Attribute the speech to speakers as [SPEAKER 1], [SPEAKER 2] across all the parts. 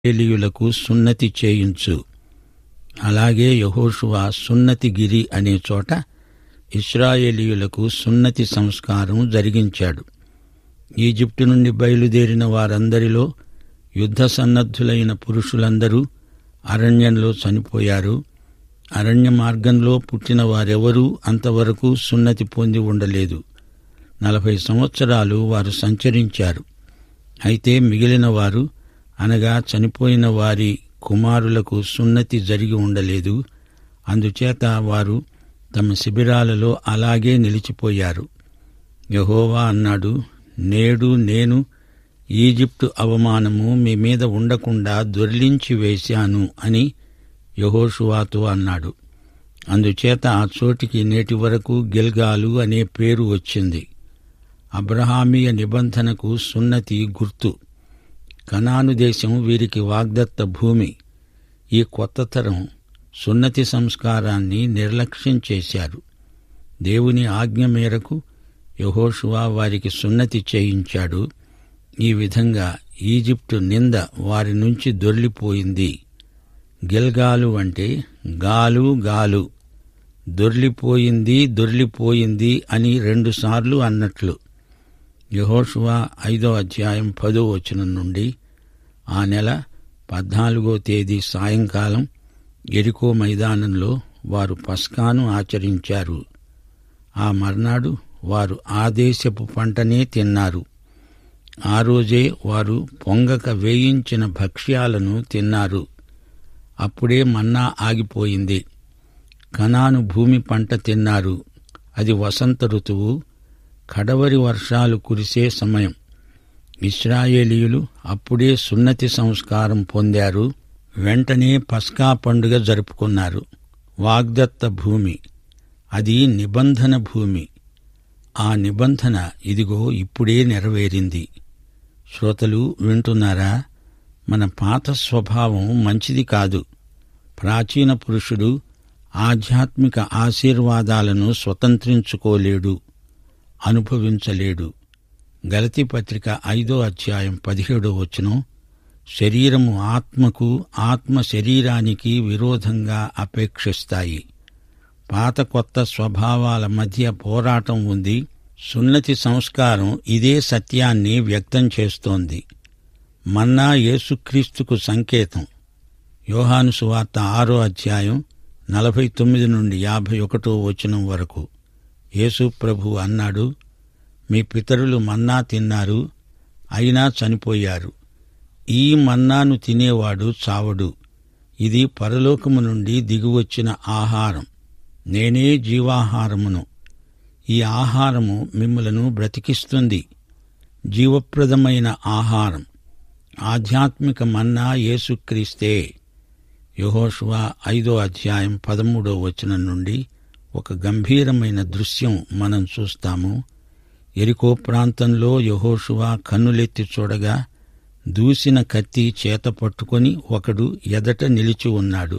[SPEAKER 1] ఇశ్రాయేలీయులకు సున్నతి చేయించు అలాగే యహోషువ సున్నతి గిరి అనే చోట ఇశ్రాయేలీయులకు సున్నతి సంస్కారం జరిగించాడు ఈజిప్టు నుండి బయలుదేరిన వారందరిలో యుద్ధ సన్నద్ధులైన పురుషులందరూ అరణ్యంలో చనిపోయారు అరణ్య మార్గంలో పుట్టిన వారెవరూ అంతవరకు సున్నతి పొంది ఉండలేదు నలభై సంవత్సరాలు వారు సంచరించారు అయితే మిగిలిన వారు అనగా చనిపోయిన వారి కుమారులకు సున్నతి జరిగి ఉండలేదు అందుచేత వారు తమ శిబిరాలలో అలాగే నిలిచిపోయారు యహోవా అన్నాడు నేడు నేను ఈజిప్టు అవమానము మీ మీద ఉండకుండా దొర్లించి వేశాను అని యహోషువాతో అన్నాడు అందుచేత ఆ చోటికి నేటి వరకు గిల్గాలు అనే పేరు వచ్చింది అబ్రహామీయ నిబంధనకు సున్నతి గుర్తు కనాను దేశం వీరికి వాగ్దత్త భూమి ఈ కొత్త తరం సున్నతి సంస్కారాన్ని నిర్లక్ష్యం చేశారు దేవుని ఆజ్ఞ మేరకు యహోషువా వారికి సున్నతి చేయించాడు ఈ విధంగా ఈజిప్టు నింద వారి నుంచి దొర్లిపోయింది గిల్గాలు అంటే గాలు గాలు దొర్లిపోయింది దొర్లిపోయింది అని రెండుసార్లు అన్నట్లు యహోషువా ఐదో అధ్యాయం పదో వచనం నుండి ఆ నెల పద్నాలుగో తేదీ సాయంకాలం ఎరికో మైదానంలో వారు పస్కాను ఆచరించారు ఆ మర్నాడు వారు ఆ దేశపు పంటనే తిన్నారు ఆ రోజే వారు పొంగక వేయించిన భక్ష్యాలను తిన్నారు అప్పుడే మన్నా ఆగిపోయింది కనాను భూమి పంట తిన్నారు అది వసంత ఋతువు కడవరి వర్షాలు కురిసే సమయం ఇస్రాయేలీయులు అప్పుడే సున్నతి సంస్కారం పొందారు వెంటనే పస్కా పండుగ జరుపుకున్నారు వాగ్దత్త భూమి అది నిబంధన భూమి ఆ నిబంధన ఇదిగో ఇప్పుడే నెరవేరింది శ్రోతలు వింటున్నారా మన పాత స్వభావం మంచిది కాదు ప్రాచీన పురుషుడు ఆధ్యాత్మిక ఆశీర్వాదాలను స్వతంత్రించుకోలేడు అనుభవించలేడు గలతి పత్రిక ఐదో అధ్యాయం పదిహేడో వచనం శరీరము ఆత్మకు ఆత్మ శరీరానికి విరోధంగా అపేక్షిస్తాయి పాత కొత్త స్వభావాల మధ్య పోరాటం ఉంది సున్నతి సంస్కారం ఇదే సత్యాన్ని వ్యక్తం చేస్తోంది మన్నా యేసుక్రీస్తుకు సంకేతం యోహాను సువార్త ఆరో అధ్యాయం నలభై తొమ్మిది నుండి యాభై ఒకటో వచనం వరకు యేసు ప్రభు అన్నాడు మీ పితరులు మన్నా తిన్నారు అయినా చనిపోయారు ఈ మన్నాను తినేవాడు చావడు ఇది పరలోకము నుండి దిగివచ్చిన ఆహారం నేనే జీవాహారమును ఈ ఆహారము మిమ్మలను బ్రతికిస్తుంది జీవప్రదమైన ఆహారం ఆధ్యాత్మిక మన్నా యేసుక్రీస్తే యహోషువా ఐదో అధ్యాయం పదమూడో వచనం నుండి ఒక గంభీరమైన దృశ్యం మనం చూస్తాము ఎరికో ప్రాంతంలో యహోషువా కన్నులెత్తి చూడగా దూసిన కత్తి చేత పట్టుకొని ఒకడు ఎదట నిలిచి ఉన్నాడు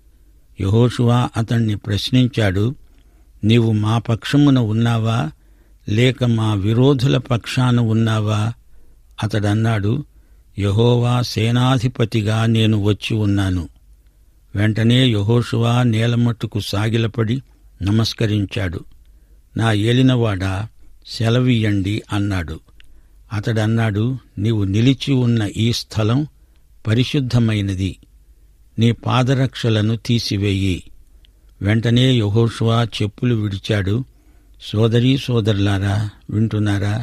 [SPEAKER 1] యహోషువా అతణ్ణి ప్రశ్నించాడు నీవు మా పక్షమున ఉన్నావా లేక మా విరోధుల పక్షాన ఉన్నావా అతడన్నాడు యహోవా సేనాధిపతిగా నేను వచ్చి ఉన్నాను వెంటనే యహోషువా నేలమట్టుకు సాగిలపడి నమస్కరించాడు నా ఏలినవాడా సెలవియ్యండి అన్నాడు అతడన్నాడు నీవు నిలిచి ఉన్న ఈ స్థలం పరిశుద్ధమైనది నీ పాదరక్షలను తీసివేయి వెంటనే యహోషువా చెప్పులు విడిచాడు సోదరీ సోదరులారా వింటున్నారా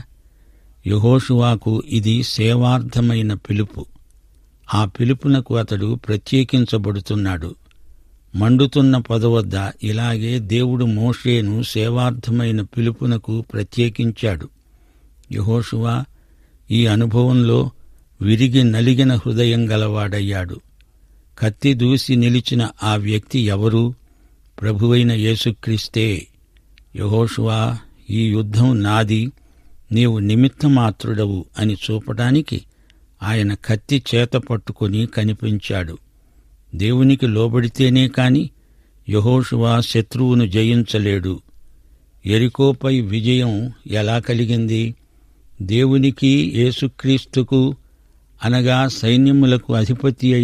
[SPEAKER 1] యహోషువాకు ఇది సేవార్థమైన పిలుపు ఆ పిలుపునకు అతడు ప్రత్యేకించబడుతున్నాడు మండుతున్న పొదవద్ద ఇలాగే దేవుడు మోషేను సేవార్థమైన పిలుపునకు ప్రత్యేకించాడు యహోషువా ఈ అనుభవంలో విరిగి నలిగిన హృదయం గలవాడయ్యాడు కత్తి దూసి నిలిచిన ఆ వ్యక్తి ఎవరు ప్రభువైన యేసుక్రీస్తే యహోషువా ఈ యుద్ధం నాది నీవు నిమిత్తమాత్రుడవు అని చూపటానికి ఆయన కత్తి చేత పట్టుకొని కనిపించాడు దేవునికి లోబడితేనే కాని యహోషువా శత్రువును జయించలేడు ఎరికోపై విజయం ఎలా కలిగింది దేవునికి యేసుక్రీస్తుకు అనగా సైన్యములకు అధిపతి